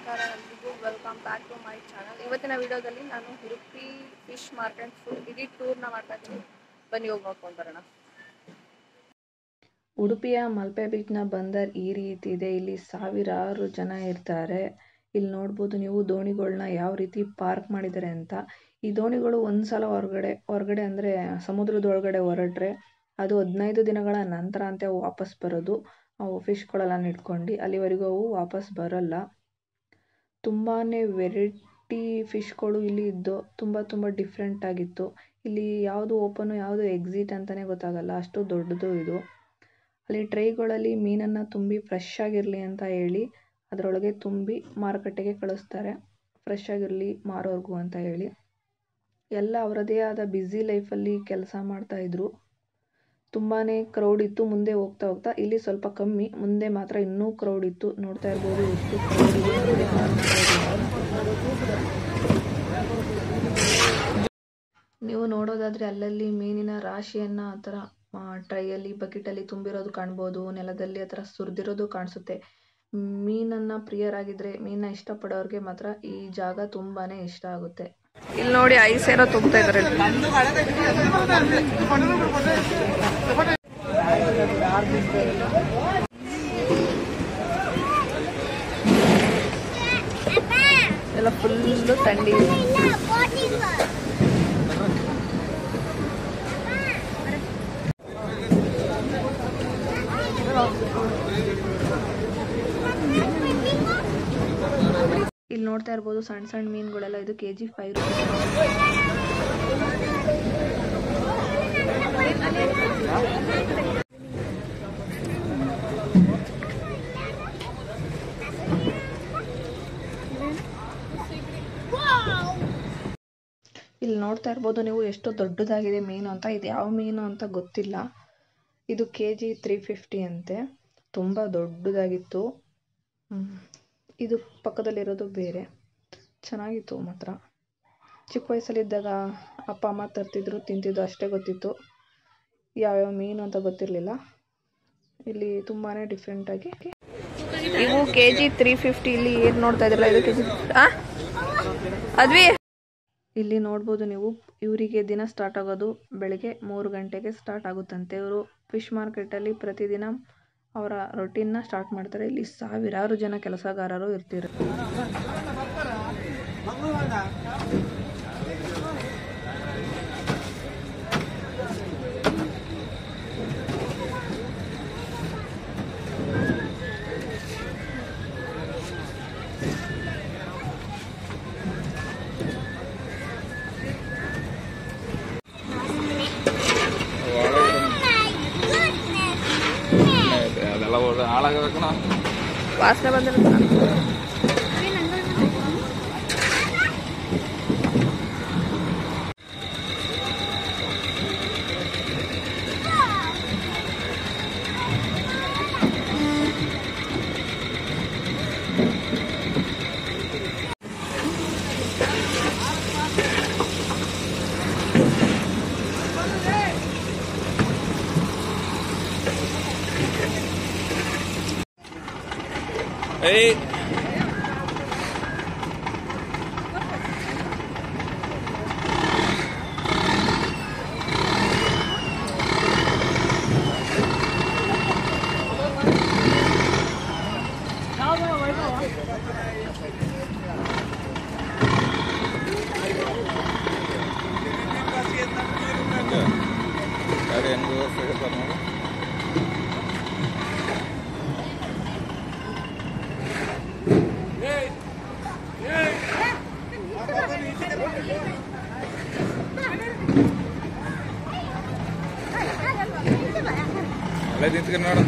ನಮಸ್ಕಾರ ಎಲ್ರಿಗೂ welcome back to my channel ಇವತ್ತಿನ ವಿಡಿಯೋದಲ್ಲಿ ನಾನು ಉಡುಪಿ ಫಿಶ್ ಮಾರ್ಕೆಟ್ ಫುಲ್ ಇಡೀ ಟೂರ್ನ ಮಾಡ್ತಾ ಇದ್ದೀನಿ ಬನ್ನಿ ಹೋಗಿ ನೋಡ್ಕೊಂಡು ಬರೋಣ ಉಡುಪಿಯ ಮಲ್ಪೆ ಬೀಚ್ನ ಬಂದರ್ ಈ ರೀತಿ ಇದೆ ಇಲ್ಲಿ ಸಾವಿರಾರು ಜನ ಇರ್ತಾರೆ ಇಲ್ಲಿ ನೋಡ್ಬೋದು ನೀವು ದೋಣಿಗಳನ್ನ ಯಾವ ರೀತಿ ಪಾರ್ಕ್ ಮಾಡಿದ್ದಾರೆ ಅಂತ ಈ ದೋಣಿಗಳು ಒಂದ್ಸಲ ಹೊರಗಡೆ ಹೊರಗಡೆ ಅಂದರೆ ಸಮುದ್ರದೊಳಗಡೆ ಹೊರಟ್ರೆ ಅದು ಹದಿನೈದು ದಿನಗಳ ನಂತರ ಅಂತೆ ವಾಪಸ್ ಬರೋದು ಅವು ಫಿಶ್ಗಳೆಲ್ಲ ಇಟ್ಕೊಂಡು ಅಲ್ಲಿವರೆಗೂ ಅವು ವಾಪಸ್ ಬರಲ್ಲ ತುಂಬಾ ವೆರೈಟಿ ಫಿಶ್ಗಳು ಇಲ್ಲಿ ಇದ್ದು ತುಂಬ ತುಂಬ ಡಿಫ್ರೆಂಟ್ ಆಗಿತ್ತು ಇಲ್ಲಿ ಯಾವುದು ಓಪನು ಯಾವುದು ಎಕ್ಸಿಟ್ ಅಂತಲೇ ಗೊತ್ತಾಗಲ್ಲ ಅಷ್ಟು ದೊಡ್ಡದು ಇದು ಅಲ್ಲಿ ಟ್ರೈಗಳಲ್ಲಿ ಮೀನನ್ನು ತುಂಬಿ ಫ್ರೆಶ್ ಆಗಿರಲಿ ಅಂತ ಹೇಳಿ ಅದರೊಳಗೆ ತುಂಬಿ ಮಾರುಕಟ್ಟೆಗೆ ಕಳಿಸ್ತಾರೆ ಫ್ರೆಶ್ ಆಗಿರಲಿ ಮಾರೋರ್ಗು ಅಂತ ಹೇಳಿ ಎಲ್ಲ ಅವರದೇ ಆದ ಬ್ಯುಸಿ ಲೈಫಲ್ಲಿ ಕೆಲಸ ಮಾಡ್ತಾಯಿದ್ರು ತುಂಬಾ ಕ್ರೌಡ್ ಇತ್ತು ಮುಂದೆ ಹೋಗ್ತಾ ಹೋಗ್ತಾ ಇಲ್ಲಿ ಸ್ವಲ್ಪ ಕಮ್ಮಿ ಮುಂದೆ ಮಾತ್ರ ಇನ್ನೂ ಕ್ರೌಡ್ ಇತ್ತು ನೋಡ್ತಾ ಇರ್ಬೋದು ಎಷ್ಟು ಕ್ರೌಡ್ ಇದೆ ಮುಂದೆ ಮಾರ್ತಾ ಇದ್ದಾರೆ. ನೀವು ನೋಡೋದಾದ್ರೆ ಅಲ್ಲಲ್ಲಿ ಮೀನಿನ ರಾಶಿಯನ್ನ ಆ ಥರ ಟ್ರೈಯಲ್ಲಿ ಬಕೆಟಲ್ಲಿ ತುಂಬಿರೋದು ಕಾಣ್ಬೋದು ನೆಲದಲ್ಲಿ ಆ ಥರ ಸುರಿದಿರೋದು ಕಾಣಿಸುತ್ತೆ ಮೀನನ್ನ ಪ್ರಿಯರಾಗಿದ್ರೆ ಮೀನನ್ನ ಇಷ್ಟಪಡೋರಿಗೆ ಮಾತ್ರ ಈ ಜಾಗ ತುಂಬಾನೇ ಇಷ್ಟ ಆಗುತ್ತೆ ಇಲ್ಲಿ ನೋಡಿ ಐಸ್ ಏನೋ ತುಂಬ್ತಾ ಇದ್ದಾರೆ ಎಲ್ಲ ಫುಲ್ಲು ಥಂಡಿ ಇಲ್ಲಿ ನೋಡ್ತಾ ಇರ್ಬೋದು ಸಣ್ಣ ಸಣ್ಣ ಮೀನುಗಳೆಲ್ಲ ಇದು ಕೆ ಜಿ ಫೈವ್ ಇಲ್ಲಿ ನೋಡ್ತಾ ಇರ್ಬೋದು ನೀವು ಎಷ್ಟು ದೊಡ್ಡದಾಗಿದೆ ಮೀನು ಅಂತ ಇದು ಯಾವ ಮೀನು ಅಂತ ಗೊತ್ತಿಲ್ಲ ಇದು ಕೆ ಜಿ ತ್ರೀ ಫಿಫ್ಟಿ ಅಂತೆ ತುಂಬ ದೊಡ್ಡದಾಗಿತ್ತು ಹ್ಮ್. ಇದು ಪಕ್ಕದಲ್ಲಿರೋದು ಬೇರೆ ಚೆನ್ನಾಗಿತ್ತು ಮಾತ್ರ ಚಿಕ್ಕ ವಯಸ್ಸಲ್ಲಿದ್ದಾಗ ಅಪ್ಪ ಅಮ್ಮ ತರ್ತಿದ್ರು ತಿಂತಿದ್ದು ಅಷ್ಟೇ ಗೊತ್ತಿತ್ತು ಯಾವ್ಯಾವ ಮೀನು ಅಂತ ಗೊತ್ತಿರಲಿಲ್ಲ ಇಲ್ಲಿ ತುಂಬಾ ಡಿಫ್ರೆಂಟಾಗಿ ಇವು ಕೆ ಜಿ ತ್ರೀ ಫಿಫ್ಟಿ ಇಲ್ಲಿ ಏನು ನೋಡ್ತಾ ಇದ್ರಲ್ಲ ಇದು ಕೆ ಜಿ ಅದ್ವಿ ಇಲ್ಲಿ ನೋಡ್ಬೋದು ನೀವು ಇವರಿಗೆ ದಿನ ಸ್ಟಾರ್ಟ್ ಆಗೋದು ಬೆಳಗ್ಗೆ ಮೂರು ಗಂಟೆಗೆ ಸ್ಟಾರ್ಟ್ ಆಗುತ್ತಂತೆ ಇವರು ಫಿಶ್ ಮಾರ್ಕೆಟಲ್ಲಿ ಪ್ರತಿದಿನ ಅವರ ರೊಟೀನ್ನ ಸ್ಟಾರ್ಟ್ ಮಾಡ್ತಾರೆ ಇಲ್ಲಿ ಸಾವಿರಾರು ಜನ ಕೆಲಸಗಾರರು ಇರ್ತಾರೆ ಅದೆಲ್ಲ ಹಾಳಾಗಬೇಕು ವಾಸನೆ ಬಂದಿರುತ್ತೆ ಏಯ್ ಗಾಡಿ ಹೆಂಗ್ ವ್ಯವಸ್ಥೆ ಇರ್ತಾರೆ ನೋಡಿ ಅಲ್ಲೇ ನಿಂತ್ಕೊಂಡು ನೋಡು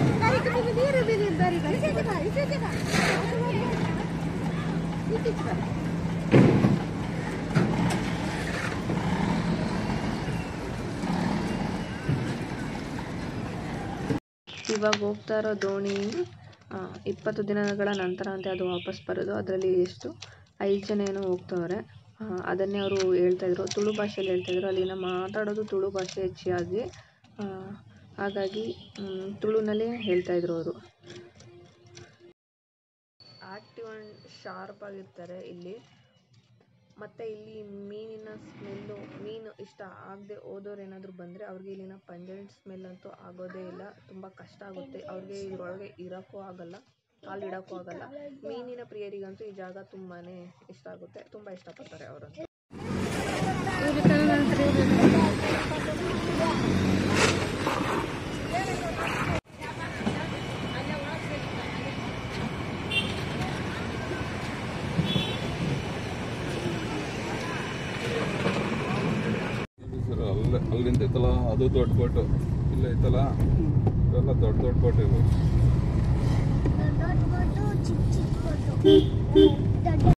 ಇವಾಗ ಹೋಗ್ತಾ ಇರೋ ದೋಣಿ ಆ, ಇಪ್ಪತ್ತು ದಿನಗಳ ನಂತರ ಅಂತ ಅದು ವಾಪಸ್ ಬರೋದು ಅದರಲ್ಲಿ ಎಷ್ಟು ಐದು ಜನ ಏನೋ ಹೋಗ್ತವ್ರೆ ಆ, ಅದನ್ನೇ ಅವರು ಹೇಳ್ತಾ ಇದ್ರು ತುಳು ಭಾಷೆಯಲ್ಲಿ ಹೇಳ್ತಾ ಇದ್ರು ಅಲ್ಲಿನ ಮಾತಾಡೋದು ತುಳು ಭಾಷೆ ಹೆಚ್ಚಾಗಿ ಆ, ಹಾಗಾಗಿ ಮ್, ತುಳುನಲ್ಲೇ ಹೇಳ್ತಾ ಇದ್ರು ಅವರು ಆ ಆ್ಯಕ್ಟಿವ್ ಆ್ಯಂಡ್ ಶಾರ್ಪ್ ಆಗಿರ್ತಾರೆ ಇಲ್ಲಿ ಮತ್ತು ಇಲ್ಲಿ ಮೀನಿನ ಸ್ಮೆಲ್ಲು ಮೀನು ಇಷ್ಟ ಆಗದೆ ಹೋದವ್ರು ಏನಾದರೂ ಬಂದರೆ ಅವ್ರಿಗೆ ಇಲ್ಲಿನ ಪಂಜೆಂಟ್ ಸ್ಮೆಲ್ ಅಂತೂ ಆಗೋದೇ ಇಲ್ಲ ತುಂಬ ಕಷ್ಟ ಆಗುತ್ತೆ ಅವ್ರಿಗೆ ಇದ್ರೊಳಗೆ ಇರೋಕ್ಕೂ ಆಗಲ್ಲ ಕಾಲಿಡೋಕ್ಕೂ ಆಗಲ್ಲ ಮೀನಿನ ಪ್ರಿಯರಿಗಂತೂ ಈ ಜಾಗ ತುಂಬಾ ಇಷ್ಟ ಆಗುತ್ತೆ ತುಂಬ ಇಷ್ಟಪಡ್ತಾರೆ ಅವರಂತೂ ಇದು ಸರ್ ಅಲ್ಲ ಅಲ್ಲಿಂದ ಐತಲ್ಲ ಅದು ದೊಡ್ಡ ಬೋಟು ಇಲ್ಲ ಐತಲ್ಲ ಇವೆಲ್ಲ ದೊಡ್ಡ ದೊಡ್ಡ ಬೋಟ್ ಇವು ದೊಡ್ಡ ಬೋಟು ಚಿಕ್ಕ ಚಿಕ್ಕ ಬೋಟು